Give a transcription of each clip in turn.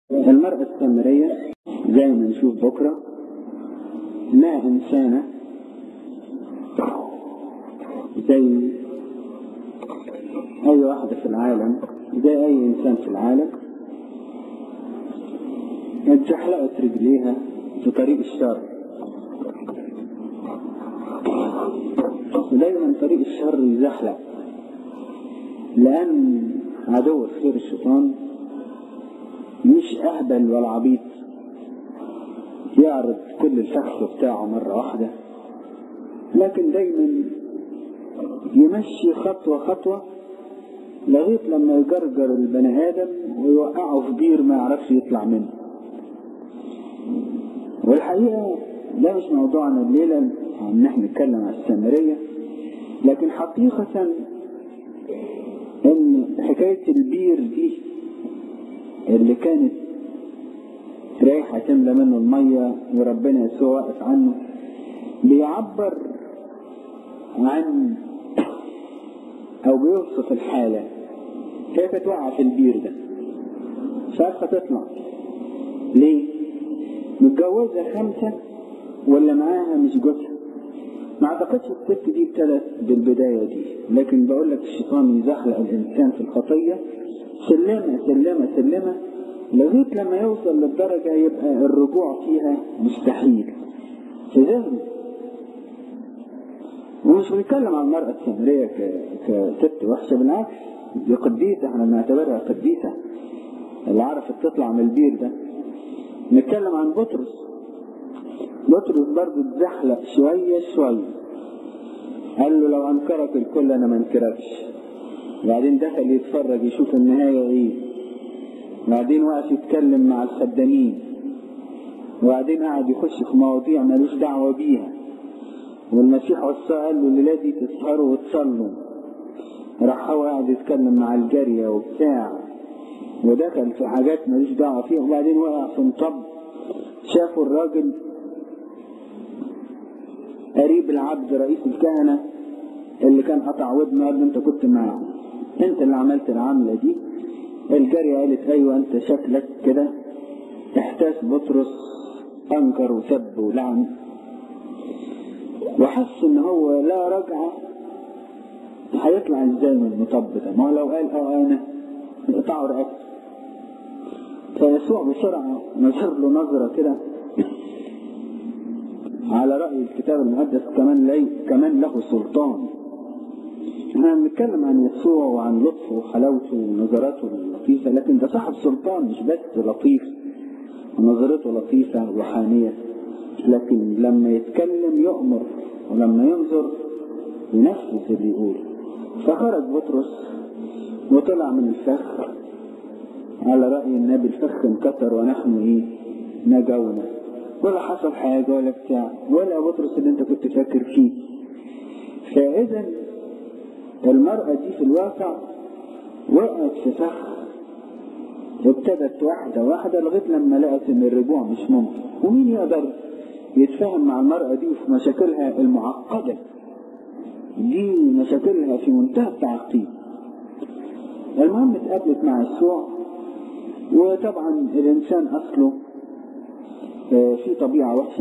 المرأة السامرية زي ما نشوف بكرة انها انسانة زي اي واحدة في العالم زي اي انسان في العالم اتزحلقت رجليها في طريق الشر ودايما طريق الشر يزحلق لأن عدو الخير الشيطان مش أهبل ولا عبيط يعرض كل الفخ بتاعه مرة واحدة لكن دايما يمشي خطوة خطوة لغاية لما يجرجر البني آدم ويوقعه في بير ما يعرفش يطلع منه والحقيقة ده مش موضوعنا الليلة ان احنا نتكلم عن السامرية لكن حقيقة ان حكاية البير دي اللي كانت رايحة تملى منه المية وربنا يسوع واقف عنه بيعبر عن او بيوصف الحالة كيف توقع في البير ده مش عارفة تطلع ليه متجوزة خمسة ولا معاها مش جوزها ما اعتقدش الست دي ابتدت بالبداية دي لكن بقول لك الشيطان يزحلق الانسان في الخطية سلمة سلمة سلمة لغاية لما يوصل للدرجة يبقى الرجوع فيها مستحيل في ذهنه ومش بنتكلم عن المرأة السامرية كست وحشة بالعكس دي قديسة احنا بنعتبرها قديسة اللي عرفت تطلع من البير ده نتكلم عن بطرس بطرس برضه اتزحلق شوية شوية قال له لو انكرك الكل انا ما انكركش وبعدين دخل يتفرج يشوف النهاية ايه وبعدين وقف يتكلم مع الخدامين وبعدين قعد يخش في مواضيع ملوش دعوة بيها والمسيح وصاه قال له الليلة دي تسهروا وتصلوا راح هو قاعد يتكلم مع الجارية وبتاع ودخل في حاجات ملوش دعوة فيها وبعدين وقع في مطب شافوا الراجل قريب العبد رئيس الكهنة اللي كان قطع ودنه قال له انت كنت معاه انت اللي عملت العملة دي الجارية قالت ايوه انت شكلك كده احتاس بطرس انكر وسب ولعن وحس ان هو لا رجعة هيطلع ازاي من المطب ده ما هو لو قال اه انا يقطعوا رقبته فيسوع بسرعة نظر له نظرة كده على رأي الكتاب المقدس كمان لي كمان له سلطان احنا بنتكلم عن يسوع وعن لطفه وحلاوته ونظراته اللطيفة لكن ده صاحب سلطان مش بس لطيف ونظرته لطيفة وحانية لكن لما يتكلم يؤمر ولما ينظر ينفذ اللي يقوله فخرج بطرس وطلع من الفخ على رأي النبي الفخ انكسر ونحن ايه نجونا ولا حصل حاجة ولا بتاع ولا بطرس اللي انت كنت فاكر فيه فإذا المرأة دي في الواقع وقعت في فخ ابتدت واحدة واحدة لغاية لما لقت ان الرجوع مش ممكن ومين يقدر يتفاهم مع المرأة دي في مشاكلها المعقدة دي مشاكلها في منتهى التعقيد المهم اتقابلت مع يسوع وطبعا الانسان اصله في طبيعة وحشة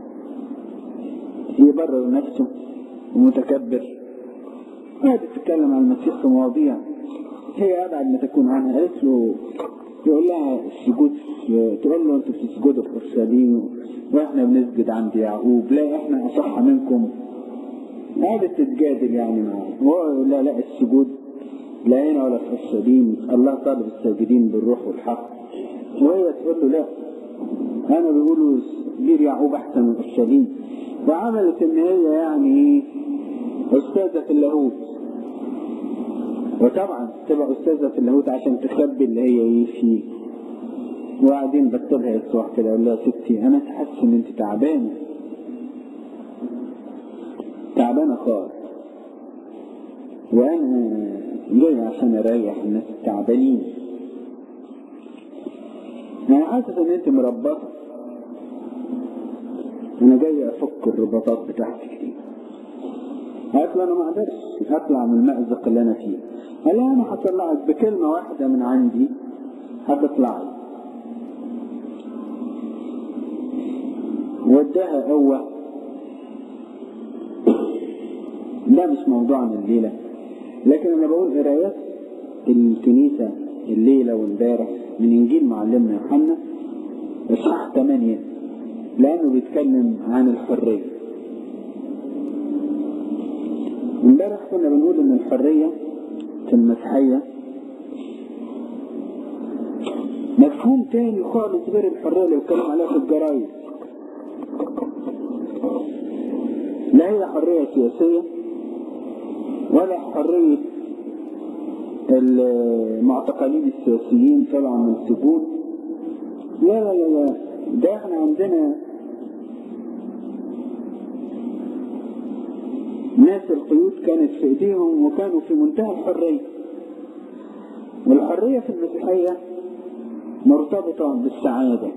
يبرر نفسه ومتكبر قاعد تتكلم عن المسيح في مواضيع هي أبعد ما تكون عنها قالت له يقول لها السجود تقول له انتوا بتسجدوا في اورشليم واحنا بنسجد عند يعقوب لا احنا اصح منكم قعدت تتجادل يعني معاه هو يقول لها لا السجود لا هنا ولا في اورشليم الله طالب الساجدين بالروح والحق وهي تقول له لا انا بيقولوا بير يعقوب احسن من اورشليم وعملت ان هي يعني ايه استاذة في اللاهوت وطبعا تبقى استاذة في اللاهوت عشان تخبي اللي هي ايه فيه وبعدين بكتبها يسوع كده اقول لها ستي انا حاسس ان انت تعبانه تعبانه خالص وانا جاي عشان اريح الناس التعبانين انا حاسس ان انت مربطه انا جاي افك الرباطات بتاعتك دي قالت له انا ما اقدرش اطلع من المأزق اللي انا فيه قال لي انا هطلعك بكلمة واحدة من عندي هتطلعي واداها قوة ده مش موضوعنا الليلة لكن انا بقول قرايات الكنيسة الليلة والبارح من انجيل معلمنا يوحنا اصحاح 8 لانه بيتكلم عن الحرية امبارح كنا بنقول ان الحرية في المسيحية مفهوم تاني خالص غير الحرية اللي بيتكلم عليها في الجرايد لا هي حرية سياسية ولا حرية المعتقلين السياسيين طلعوا من السجون لا لا لا لا ده احنا عندنا ناس القيود كانت في ايديهم وكانوا في منتهى الحرية والحرية في المسيحية مرتبطة بالسعادة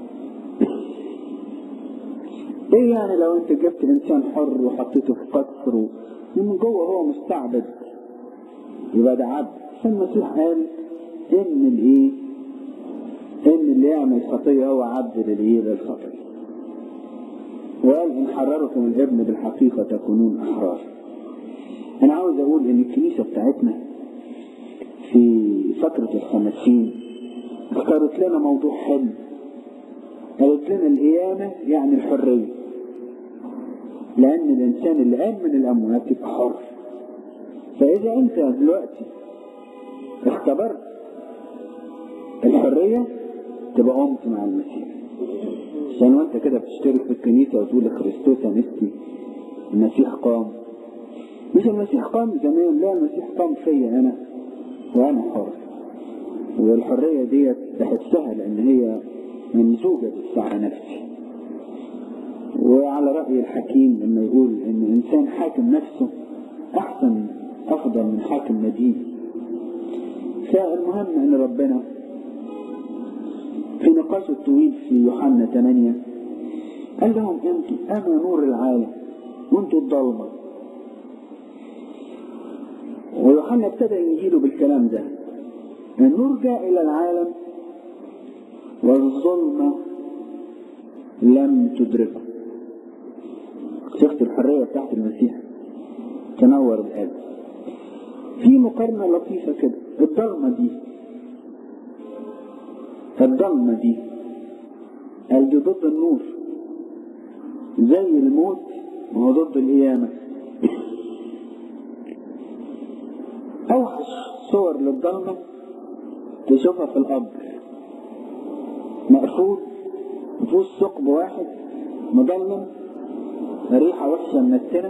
ايه يعني لو انت جبت انسان حر وحطيته في قصر ومن جوه هو مستعبد يبقى ده عبد فالمسيح قال ان الايه ان اللي يعمل خطية هو عبد للايه للخطية وقال ان حرركم الابن بالحقيقة تكونون احرار انا عاوز اقول ان الكنيسة بتاعتنا في فترة الخمسين اختارت لنا موضوع حلو قالت لنا القيامة يعني الحرية لأن الإنسان اللي قام من الأموات يبقى حر فإذا أنت دلوقتي اختبرت الحرية تبقى قمت مع المسيح عشان وانت كده بتشترك في الكنيسة وتقول كريستوس انستي المسيح قام مش المسيح قام زمان لا المسيح قام فيا أنا وأنا حر والحرية ديت بحسها لأن هي ممزوجة بالسعة نفسي وعلى رأي الحكيم لما يقول إن إنسان حاكم نفسه أحسن أفضل من حاكم مدين فالمهم إن ربنا في نقاشه الطويل في يوحنا 8 قال لهم أنتم أنا نور العالم وأنتم الضلمة ويوحنا ابتدى إنجيله بالكلام ده النور جاء إلى العالم والظلمة لم تدركه شفت الحرية بتاعت المسيح تنور القلب في مقارنة لطيفة كده الضلمة دي الضلمة دي قال دي ضد النور زي الموت وهو ضد القيامة أوحش صور للضلمة تشوفها في القبر مقفول مفيهوش ثقب واحد مضلم ريحة وحشة منتنة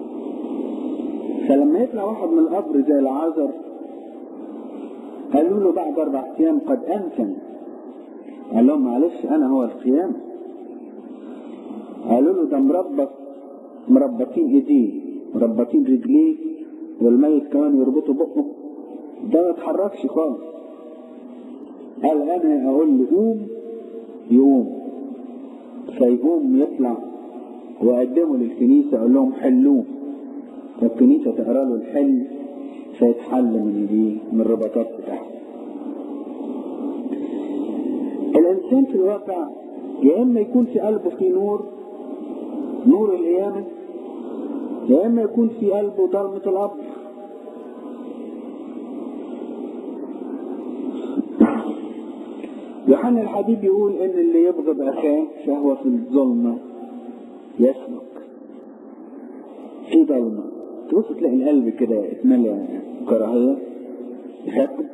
فلما يطلع واحد من القبر زي العازر قالوا له بعد أربع أيام قد أمكن قال لهم معلش أنا هو القيامة قالوا له ده مربط مربطين إيديه مربطين رجليه والميت كمان يربطوا بقه ده ما يتحركش خالص قال انا اقول له قوم يقوم فيقوم يطلع واقدمه للكنيسة اقول لهم حلوه فالكنيسة تقرا له الحل فيتحل من دي من الرباطات بتاعته الانسان في الواقع يا اما يكون في قلبه في نور نور القيامة يا اما يكون في قلبه ضلمة القبر يوحنا الحبيب يقول ان اللي يبغض اخاه فهو في الظلمة يسلك في ظلمة تبص تلاقي القلب كده اتملى كراهية حقد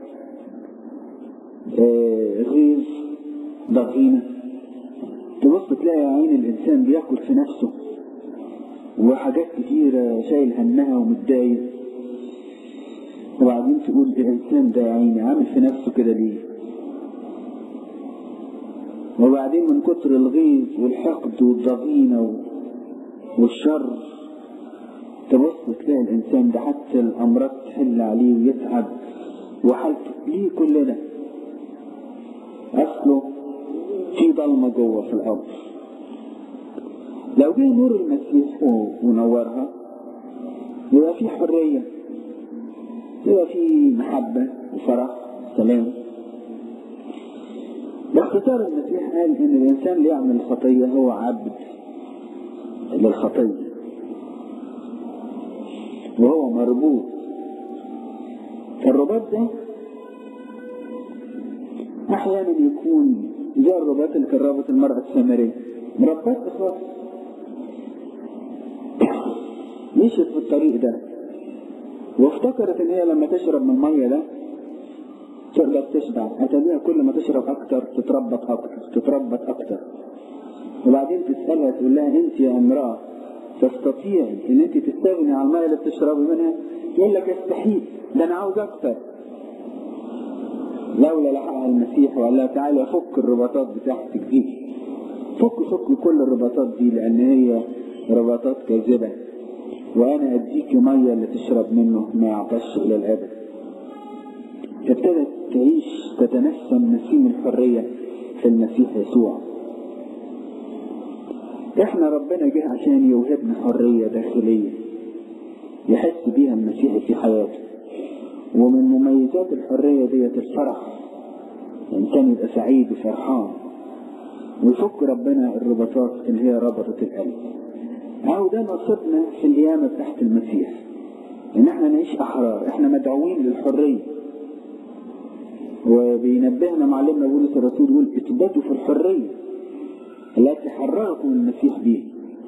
آه غيظ ضغينة تبص تلاقي عين الانسان بياكل في نفسه وحاجات كتيرة شايل همها ومتضايق وبعدين تقول الانسان ده يا عيني عامل في نفسه كده ليه وبعدين من كتر الغيظ والحقد والضغينة والشر تبص تلاقي الإنسان ده حتى الأمراض تحل عليه ويتعب وحالته ليه كل ده أصله في ضلمة جوه في الأرض لو جه نور المسيح ونورها يبقى في حرية يبقى في محبة وفرح وسلام باختصار المسيح قال ان الانسان اللي يعمل الخطيه هو عبد للخطية وهو مربوط الرباط ده أحيانا يكون زي الرباط اللي كان رابط المرأة السامرية مربط خلاص مشيت في الطريق ده وافتكرت ان هي لما تشرب من المية ده تقدر تشبع اتابعها كل ما تشرب اكتر تتربط اكتر تتربط اكتر وبعدين تسألها تقول لها انت يا امرأة تستطيعي ان انت تستغني عن المية اللي بتشربي منها يقول لك استحيل ده انا عاوز اكتر لولا لحقها المسيح وقال لها تعالى فك الرباطات بتاعتك دي فك فك كل الرباطات دي لان هي رباطات كاذبة وانا اديك مية اللي تشرب منه ما يعطش الى الابد ابتدت تعيش تتنسم نسيم الحرية في المسيح يسوع احنا ربنا جه عشان يوهبنا حرية داخلية يحس بيها المسيح في حياته ومن مميزات الحرية ديت الفرح الإنسان يبقى سعيد وفرحان ويفك ربنا الرباطات اللي هي ربطت القلب أو ده نصيبنا في القيامة تحت المسيح إن احنا نعيش أحرار احنا مدعوين للحرية وبينبهنا معلمنا بولس الرسول يقول اثبتوا في الحرية التي حرركم المسيح بيها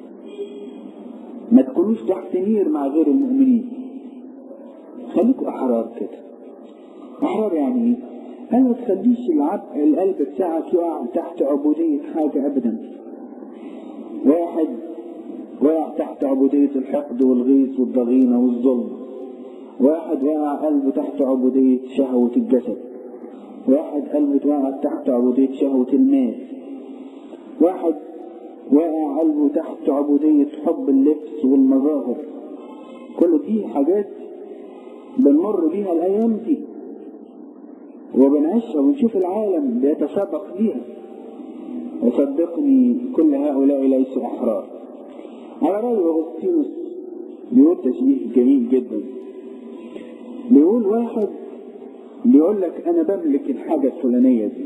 ما تكونوش تحت نير مع غير المؤمنين خليكوا أحرار كده أحرار يعني إيه؟ قال ما تخليش العب القلب بتاعك يقع تحت عبودية حاجة أبدا واحد وقع تحت عبودية الحقد والغيظ والضغينة والظلم واحد وقع قلبه تحت عبودية شهوة الجسد واحد قلبه وقع تحت عبودية شهوة المال واحد وقع قلبه تحت عبودية حب اللبس والمظاهر كل دي حاجات بنمر بيها الأيام دي وبنعيشها ونشوف العالم بيتسابق فيها وصدقني كل هؤلاء ليسوا أحرار على رأي أغسطينوس بيقول تشبيه جميل جدا بيقول واحد بيقول لك أنا بملك الحاجة الفلانية دي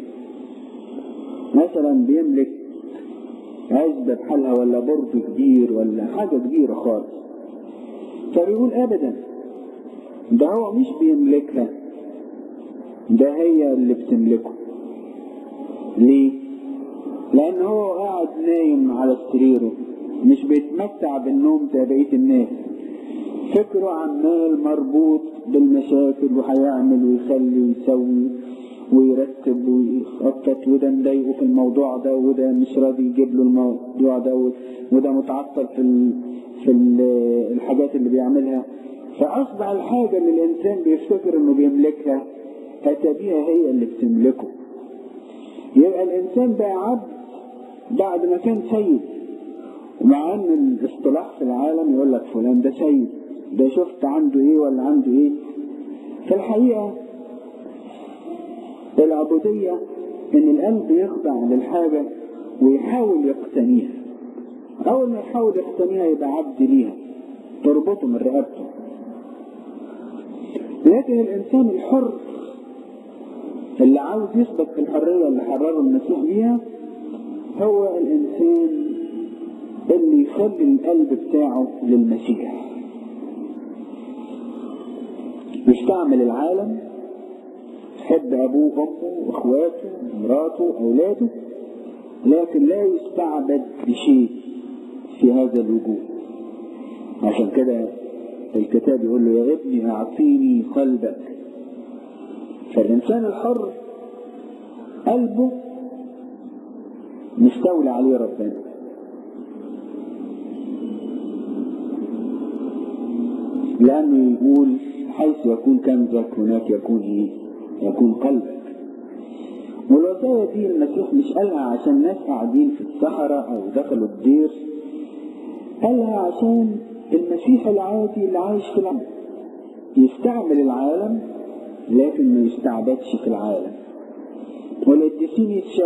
مثلا بيملك عزبة بحالها ولا برج كبير ولا حاجة كبيرة خالص فبيقول أبدا ده هو مش بيملكها ده هي اللي بتملكه ليه لان هو قاعد نايم على سريره مش بيتمتع بالنوم زي بقيه الناس فكره عمال مربوط بالمشاكل وهيعمل ويخلي ويسوي ويرتب ويخطط وده مضايقه في الموضوع ده وده مش راضي يجيب له الموضوع ده وده متعطل في ال في ال الحاجات اللي بيعملها فأصبح الحاجة اللي الإنسان بيفتكر إنه بيملكها أتبيها هي اللي بتملكه يبقى الإنسان بقى عبد بعد ما كان سيد ومع إن الاصطلاح في العالم يقول لك فلان ده سيد ده شفت عنده إيه ولا عنده إيه في الحقيقة العبودية إن القلب يخضع للحاجة ويحاول يقتنيها أول ما يحاول يقتنيها يبقى عبد ليها تربطه من رقبته لكن الإنسان الحر اللي عاوز يثبت في الحرية اللي حرره المسيح بيها هو الإنسان اللي يخلي القلب بتاعه للمسيح يستعمل العالم يحب أبوه وأمه وإخواته ومراته وأولاده لكن لا يستعبد بشيء في هذا الوجود عشان كده الكتاب يقول له يا ابني أعطيني قلبك فالإنسان الحر قلبه مستولى عليه ربنا لأنه يقول حيث يكون كنزك هناك يكون إيه؟ يكون قلبك والوصايا دي المسيح مش قالها عشان ناس قاعدين في الصحراء أو دخلوا الدير قالها عشان المسيح العادي اللي عايش في العالم يستعمل العالم لكن ما يستعبدش في العالم والقديسين